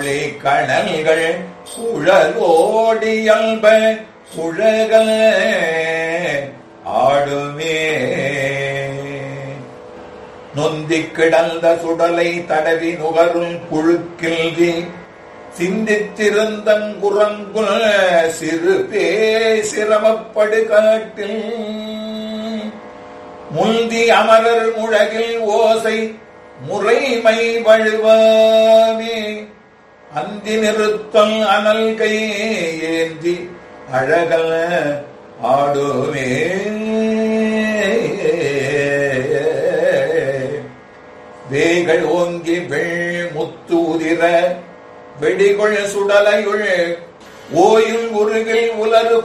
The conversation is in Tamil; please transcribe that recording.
கணல்கள் சுழலோடியல்ப சுழக ஆடுமே நொந்திக் கிடந்த சுடலை தடவி நுகருள் புழுக்கில்வி சிந்தித்திருந்தங்குரங்குல் சிறு பே சிரமப்படு காட்டில் முந்தி அமரர் முழகில் ஓசை முறைமை வழுவாமே அந்தி நிறுத்தம் அனல் கை ஏந்தி அழகல் ஆடுமே வேகள் ஓங்கி வெள் முத்து உதிர வெடிகொள் சுடலையுள் ஓயில் உருகில் உலரு